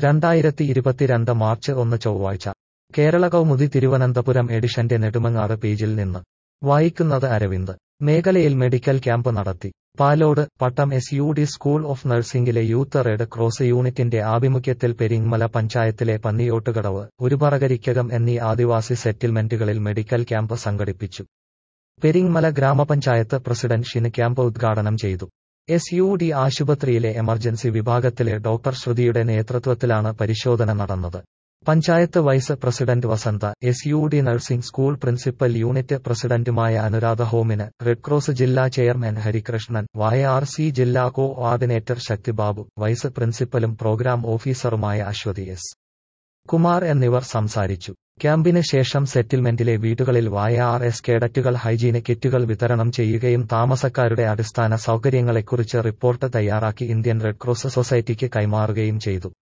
രണ്ടായിരത്തി ഇരുപത്തിരണ്ട് മാർച്ച് ഒന്ന് ചൊവ്വാഴ്ച കേരള കൗമുദി തിരുവനന്തപുരം എഡിഷന്റെ നെടുമങ്ങാട് പേജിൽ നിന്ന് വായിക്കുന്നത് അരവിന്ദ് മേഖലയിൽ മെഡിക്കൽ ക്യാമ്പ് നടത്തി Palode Pattom S U D school of നഴ്സിംഗിലെ യൂത്ത് റെഡ് ക്രോസ് യൂണിറ്റിന്റെ ആഭിമുഖ്യത്തിൽ പെരിങ്ങമല പഞ്ചായത്തിലെ പന്നിയോട്ടുകടവ് ഒരുപറകരിക്കകം എന്നീ ആദിവാസി സെറ്റിൽമെന്റുകളിൽ മെഡിക്കൽ ക്യാമ്പ് സംഘടിപ്പിച്ചു പെരിങ്ങമല ഗ്രാമപഞ്ചായത്ത് പ്രസിഡന്റ് ഷിന് ക്യാമ്പ് ഉദ്ഘാടനം ചെയ്തു എസ് യു ഡി ആശുപത്രിയിലെ എമർജൻസി വിഭാഗത്തിലെ ഡോക്ടർ ശ്രുതിയുടെ നേതൃത്വത്തിലാണ് പരിശോധന നടന്നത് panchayat vice president Vasantha S U D nursing school principal unit പ്രസിഡന്റുമായ അനുരാധ ഹോമിന് റെഡ് ക്രോസ് ജില്ലാ chairman Harikrishnan Y R C ജില്ലാ കോ ഓർഡിനേറ്റർ ശക്തിബാബു വൈസ് പ്രിൻസിപ്പലും പ്രോഗ്രാം ഓഫീസറുമായ അശ്വതി എസ് കുമാർ എന്നിവർ സംസാരിച്ചു ക്യാമ്പിന് ശേഷം സെറ്റിൽമെന്റിലെ വീടുകളിൽ വായ ആർ എസ് കേഡറ്റുകൾ ഹൈജീന് കിറ്റുകൾ വിതരണം ചെയ്യുകയും താമസക്കാരുടെ അടിസ്ഥാന സൗകര്യങ്ങളെക്കുറിച്ച് റിപ്പോർട്ട് തയ്യാറാക്കി ഇന്ത്യൻ റെഡ് ക്രോസ് സൊസൈറ്റിക്ക് കൈമാറുകയും ചെയ്തു